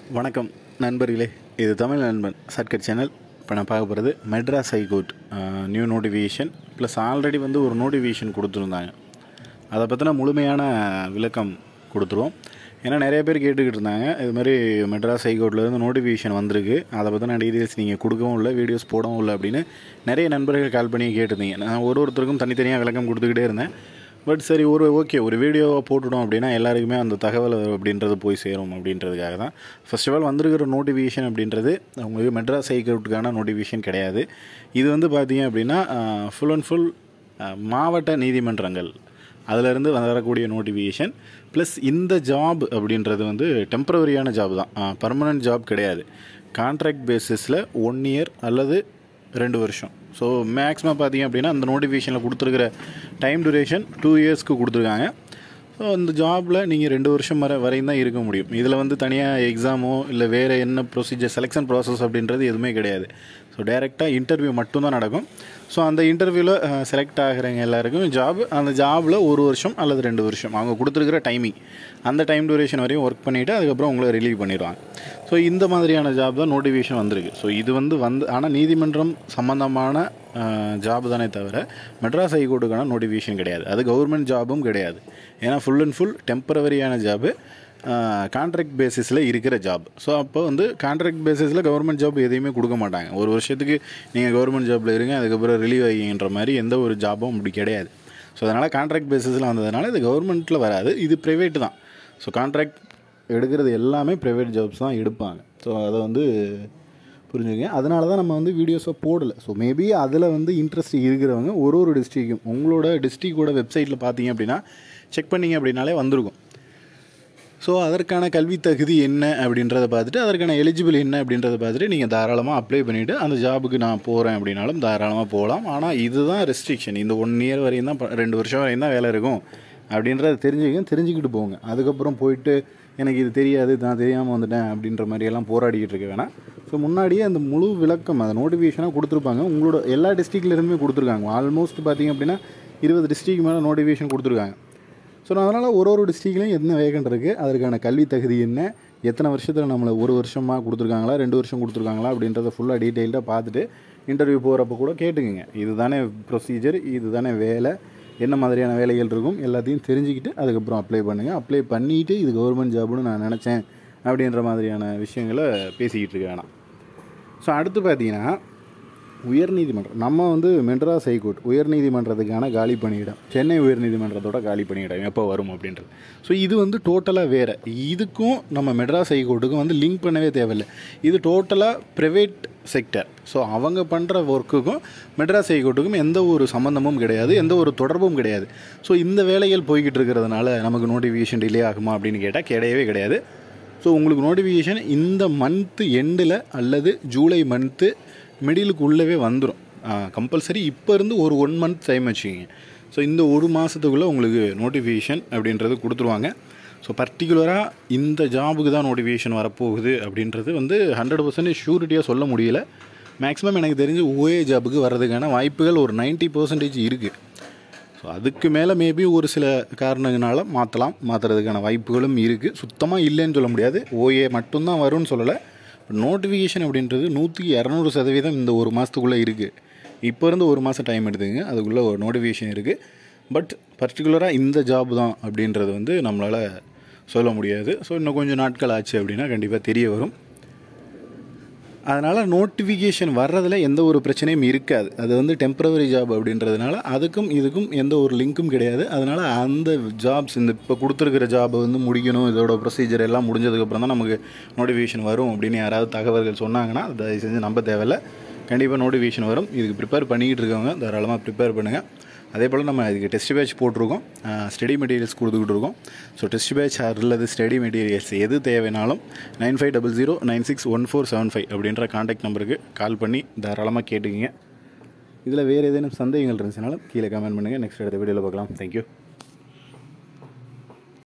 வணக்கம் நண்பர்களே இது தமிழ் நண்பன் சர்க்கட் சேனல் இப்போ நான் பார்க்க போகிறது Madras high court new notification plus already வந்து ஒரு நோட்டிஃபிகேஷன் கொடுத்துருந்தாங்க அதை பற்றின முழுமையான விளக்கம் கொடுத்துருவோம் ஏன்னா நிறைய பேர் கேட்டுக்கிட்டு இருந்தாங்க இது மாதிரி மெட்ராஸ் ஹைகோர்ட்லேருந்து நோட்டிஃபிகேஷன் வந்திருக்கு அதை பற்றின டீட்டெயில்ஸ் நீங்கள் கொடுக்கவும் இல்லை வீடியோஸ் போடவும் இல்லை அப்படின்னு நிறைய நண்பர்கள் கால் பண்ணி கேட்டிருந்தீங்க நான் ஒரு ஒருத்தருக்கும் தனித்தனியாக விளக்கம் கொடுத்துக்கிட்டே இருந்தேன் பட் சரி ஒரு ஓகே ஒரு வீடியோவை போட்டுட்டோம் அப்படின்னா எல்லாருக்குமே அந்த தகவல் அப்படின்றது போய் சேரும் அப்படின்றதுக்காக தான் ஃபர்ஸ்ட் ஆஃப் ஆல் வந்திருக்கிற நோட்டிஃபிகேஷன் அப்படின்றது உங்களுக்கு மெட்ராஸ் ஹைகோர்ட்டுக்கான நோட்டிஃபிகேஷன் கிடையாது இது வந்து பார்த்தீங்க அப்படின்னா ஃபுல் அண்ட் ஃபுல் மாவட்ட நீதிமன்றங்கள் அதிலிருந்து வரக்கூடிய நோட்டிஃபிகேஷன் ப்ளஸ் இந்த ஜாப் அப்படின்றது வந்து டெம்பரவரியான ஜாப் தான் பர்மனன்ட் ஜாப் கிடையாது கான்ட்ராக்ட் பேசிஸில் ஒன் இயர் அல்லது ரெண்டு வருஷம் ஸோ மேக்ஸிமம் பார்த்தீங்க அப்படின்னா அந்த நோட்டிஃபிகேஷனில் கொடுத்துருக்கிற டைம் டூரேஷன் டூ இயர்ஸ்க்கு கொடுத்துருக்காங்க ஸோ அந்த ஜாபில் நீங்கள் ரெண்டு வருஷம் வரை வரையும் தான் இருக்க முடியும் இதில் வந்து தனியாக எக்ஸாமோ இல்லை வேறு என்ன ப்ரொசீஜர் செலெக்ஷன் ப்ராசஸ் அப்படின்றது எதுவுமே கிடையாது ஸோ டைரெக்டாக இன்டர்வியூ மட்டும்தான் நடக்கும் ஸோ அந்த இன்டர்வியூவில் செலக்ட் ஆகிறவங்க எல்லாருக்கும் ஜாப் அந்த ஜாபில் ஒரு வருஷம் அல்லது ரெண்டு வருஷம் அவங்க கொடுத்துருக்கிற டைமிங் அந்த டைம் டூரேஷன் வரையும் ஒர்க் பண்ணிவிட்டு அதுக்கப்புறம் உங்களை ரிலீவ் பண்ணிடுவாங்க ஸோ இந்த மாதிரியான ஜாப் தான் நோட்டிஃபிகேஷன் வந்திருக்கு ஸோ இது வந்து வந்து ஆனால் நீதிமன்றம் சம்மந்தமான ஜாப் தானே தவிர மெட்ராஸ் ஹைகோர்ட்டுக்கான நோட்டிஃபிகேஷன் கிடையாது அது கவர்மெண்ட் ஜாபும் கிடையாது ஏன்னா ஃபுல் அண்ட் ஃபுல் டெம்பரவரியான ஜாபு கான்ட்ராக்ட் பேசிஸில் இருக்கிற ஜாப் ஸோ அப்போ வந்து கான்ட்ராக்ட் பேசிஸில் கவர்மெண்ட் ஜாப் எதையுமே கொடுக்க மாட்டாங்க ஒரு வருஷத்துக்கு நீங்கள் கவர்மெண்ட் ஜாப்பில் இருங்க அதுக்கப்புறம் ரிலீவ் ஆகின்ற மாதிரி எந்த ஒரு ஜாபும் அப்படி கிடையாது ஸோ அதனால் கான்ட்ராக்ட் பேசிஸில் வந்ததுனால இது கவர்மெண்ட்டில் வராது இது ப்ரைவேட் தான் ஸோ கான்ட்ராக்ட் எடுக்கிறது எல்லாமே ப்ரைவேட் ஜாப்ஸ் தான் எடுப்பாங்க ஸோ அதை வந்து புரிஞ்சுங்க அதனால தான் நம்ம வந்து வீடியோஸை போடலை ஸோ மேபி அதில் வந்து இன்ட்ரெஸ்ட் இருக்கிறவங்க ஒரு ஒரு டிஸ்ட்ரிக்கும் உங்களோட டிஸ்ட்ரிக்டோட வெப்சைட்டில் பார்த்தீங்க அப்படின்னா செக் பண்ணிங்க அப்படின்னாலே வந்திருக்கும் ஸோ அதற்கான கல்வி தகுதி என்ன அப்படின்றத பார்த்துட்டு அதற்கான எலிஜிபிள் என்ன அப்படின்றத பார்த்துட்டு நீங்கள் தாராளமாக அப்ளை பண்ணிவிட்டு அந்த ஜாபுக்கு நான் போகிறேன் அப்படின்னாலும் தாராளமாக போகலாம் ஆனால் இதுதான் ரெஸ்ட்ரிக்ஷன் இந்த ஒன் இயர் வரையும் தான் ரெண்டு வருஷம் வரையும் தான் வேலை இருக்கும் அப்படின்றத தெரிஞ்சுக்க தெரிஞ்சுக்கிட்டு போங்க அதுக்கப்புறம் போயிட்டு எனக்கு இது தெரியாது நான் தெரியாமல் வந்துட்டேன் அப்படின்ற மாதிரியெல்லாம் போராடிக்கிட்டு இருக்க வேணாம் ஸோ முன்னாடியே அந்த முழு விளக்கம் அந்த நோட்டிஃபிகேஷனாக கொடுத்துருப்பாங்க உங்களோட எல்லா டிஸ்ட்ரிக்ட்லேருந்துமே கொடுத்துருக்காங்க ஆல்மோஸ்ட் பார்த்திங்க அப்படின்னா இருபது டிஸ்ட்ரிக் மேலே நோட்டிஃபிகேஷன் கொடுத்துருக்காங்க ஸோ அதனால் ஒரு ஒரு டிஸ்ட்ரிக்ட்லையும் என்ன வேகண்ட் இருக்குது அதற்கான கல்வி தகுதி என்ன எத்தனை வருஷத்தில் நம்மளை ஒரு வருஷமாக கொடுத்துருக்காங்களா ரெண்டு வருஷம் கொடுத்துருக்காங்களா அப்படின்றத ஃபுல்லாக டீட்டெயில்டாக பார்த்துட்டு இன்டர்வியூ போகிறப்ப கூட கேட்டுக்குங்க இது தானே ப்ரொசீஜர் இது தானே வேலை என்ன மாதிரியான வேலைகள் இருக்கும் எல்லாத்தையும் தெரிஞ்சுக்கிட்டு அதுக்கப்புறம் அப்ளை பண்ணுங்கள் அப்ளை பண்ணிவிட்டு இது கவர்மெண்ட் ஜாப்னு நான் நினச்சேன் அப்படின்ற மாதிரியான விஷயங்களை பேசிக்கிட்டு இருக்க வேணாம் ஸோ அடுத்து பார்த்தீங்கன்னா உயர்நீதிமன்றம் நம்ம வந்து மெட்ராஸ் ஹைகோர்ட் உயர்நீதிமன்றத்துக்கான காலி பணியிடம் சென்னை உயர்நீதிமன்றத்தோட காலி பணியிடம் எப்போ வரும் அப்படின்றது ஸோ இது வந்து டோட்டலாக வேறு இதுக்கும் நம்ம மெட்ராஸ் ஹைகோர்ட்டுக்கும் வந்து லிங்க் பண்ணவே தேவையில்லை இது டோட்டலாக ப்ரைவேட் செக்டர் ஸோ அவங்க பண்ணுற ஒர்க்குக்கும் மெட்ராஸ் ஹைகோர்ட்டுக்கும் எந்த ஒரு சம்மந்தமும் கிடையாது எந்த ஒரு தொடர்பும் கிடையாது ஸோ இந்த வேலைகள் போய்கிட்டு இருக்கிறதுனால நமக்கு நோட்டிஃபிகேஷன் டிலே ஆகுமா அப்படின்னு கேட்டால் கிடையவே கிடையாது ஸோ உங்களுக்கு நோட்டிஃபிகேஷன் இந்த மந்த்து எண்டில் அல்லது ஜூலை மந்த்து மிடிலுக்கு உள்ளவே வந்துடும் கம்பல்சரி இப்போ இருந்து ஒரு ஒன் மந்த் டைம் வச்சுக்கிங்க ஸோ இந்த ஒரு மாதத்துக்குள்ளே உங்களுக்கு நோட்டிஃபிகேஷன் அப்படின்றது கொடுத்துருவாங்க ஸோ பர்டிகுலராக இந்த ஜாபுக்கு தான் நோட்டிஃபிகேஷன் வரப்போகுது அப்படின்றது வந்து ஹண்ட்ரட் பர்சன்டேஜ் ஷூரிட்டியாக சொல்ல முடியல மேக்ஸிமம் எனக்கு தெரிஞ்சு ஓஏ ஜாபுக்கு வர்றதுக்கான வாய்ப்புகள் ஒரு நைன்ட்டி பர்சன்டேஜ் இருக்குது ஸோ அதுக்கு மேலே மேபி ஒரு சில காரணங்களால் மாற்றலாம் மாற்றுறதுக்கான வாய்ப்புகளும் இருக்குது சுத்தமாக இல்லைன்னு சொல்ல முடியாது ஓஏ மட்டும்தான் வரும்னு சொல்லலை நோட்டிஃபிகேஷன் அப்படின்றது நூற்றி இரநூறு சதவீதம் இந்த ஒரு மாதத்துக்குள்ளே இருக்குது இப்போ இருந்து ஒரு மாதம் டைம் எடுத்துங்க அதுக்குள்ளே ஒரு நோட்டிஃபிகேஷன் இருக்குது பட் பர்டிகுலராக இந்த ஜாப் தான் அப்படின்றது வந்து நம்மளால் சொல்ல முடியாது ஸோ இன்னும் கொஞ்சம் நாட்கள் ஆச்சு அப்படின்னா கண்டிப்பாக தெரிய வரும் அதனால் நோட்டிஃபிகேஷன் வர்றதில் எந்த ஒரு பிரச்சனையும் இருக்காது அது வந்து டெம்பரவரி ஜாப் அப்படின்றதுனால அதுக்கும் இதுக்கும் எந்த ஒரு லிங்க்கும் கிடையாது அதனால் அந்த ஜாப்ஸ் இந்த இப்போ கொடுத்துருக்கிற ஜாபை வந்து முடிக்கணும் இதோட ப்ரொசீஜர் எல்லாம் முடிஞ்சதுக்கப்புறம் தான் நமக்கு நோட்டிஃபிகேஷன் வரும் அப்படின்னு யாராவது தகவல்கள் சொன்னாங்கன்னா அதை செஞ்சு நம்ப தேவையில்ல கண்டிப்பாக நோட்டிஃபிகேஷன் வரும் இதுக்கு ப்ரிப்பேர் பண்ணிக்கிட்டு இருக்கவங்க தாராளமாக ப்ரிப்பேர் பண்ணுங்கள் அதே போல் நம்ம இதுக்கு டெஸ்ட் பேட்ச் போட்டிருக்கோம் ஸ்டடி மெட்டீரியல்ஸ் கொடுத்துக்கிட்டு இருக்கோம் ஸோ டெஸ்ட் பேட்ச் அல்லது ஸ்டடி மெட்டீரியல்ஸ் எது தேவைனாலும் nine five double zero nine six one four seven five அப்படின்ற காண்டாக்ட் நம்பருக்கு கால் பண்ணி தாராளமாக கேட்டுக்கிங்க இதில் வேறு ஏதேனும் சந்தேகங்கள் இருந்துச்சுனாலும் கீழே கமெண்ட் பண்ணுங்கள் நெக்ஸ்ட் அடுத்த வீடியோவில் பார்க்கலாம் தேங்க்யூ